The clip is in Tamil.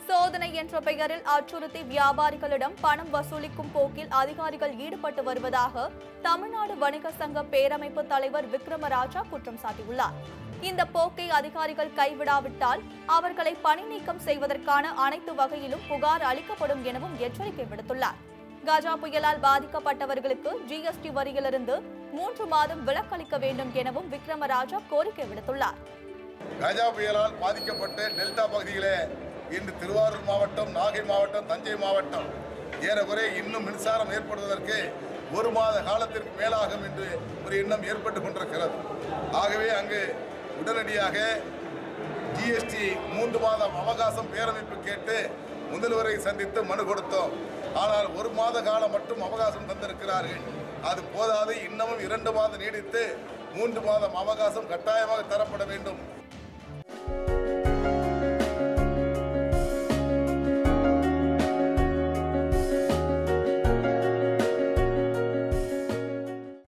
சோதனை என்ற பெயரில் அச்சுறுத்தி வியாபாரிகளிடம் பணம் வசூலிக்கும் போக்கில் அதிகாரிகள் ஈடுபட்டு வருவதாக தமிழ்நாடு வணிக சங்க பேரமைப்பு தலைவர் விக்ரமராஜா குற்றம் சாட்டியுள்ளார் இந்த போக்கை அதிகாரிகள் கைவிடாவிட்டால் அவர்களை பணி நீக்கம் செய்வதற்கான அனைத்து வகையிலும் புகார் அளிக்கப்படும் எனவும் எச்சரிக்கை விடுத்துள்ளார் கஜா புயலால் பாதிக்கப்பட்டவர்களுக்கு ஜிஎஸ்டி வரியிலிருந்து மூன்று மாதம் விலக்களிக்க வேண்டும் எனவும் விக்ரமராஜா கோரிக்கை விடுத்துள்ளார் கஜா புயலால் பாதிக்கப்பட்ட டெல்டா பகுதியிலே இன்று திருவாரூர் மாவட்டம் நாகை மாவட்டம் தஞ்சை மாவட்டம் ஏறக்குறைய இன்னும் மின்சாரம் ஏற்படுவதற்கு ஒரு மாத காலத்திற்கு மேலாகும் என்று ஒரு எண்ணம் ஏற்பட்டு கொண்டிருக்கிறது ஆகவே அங்கு உடனடியாக ஜிஎஸ்டி மூன்று மாதம் அவகாசம் பேரமைப்பு கேட்டு முதல்வரை சந்தித்து மனு கொடுத்தோம் ஆனால் ஒரு மாத காலம் மட்டும் அவகாசம் தந்திருக்கிறார்கள் அது போதாது இன்னமும் இரண்டு மாதம் நீடித்து மூன்று மாதம் அவகாசம் கட்டாயமாக தரப்பட வேண்டும்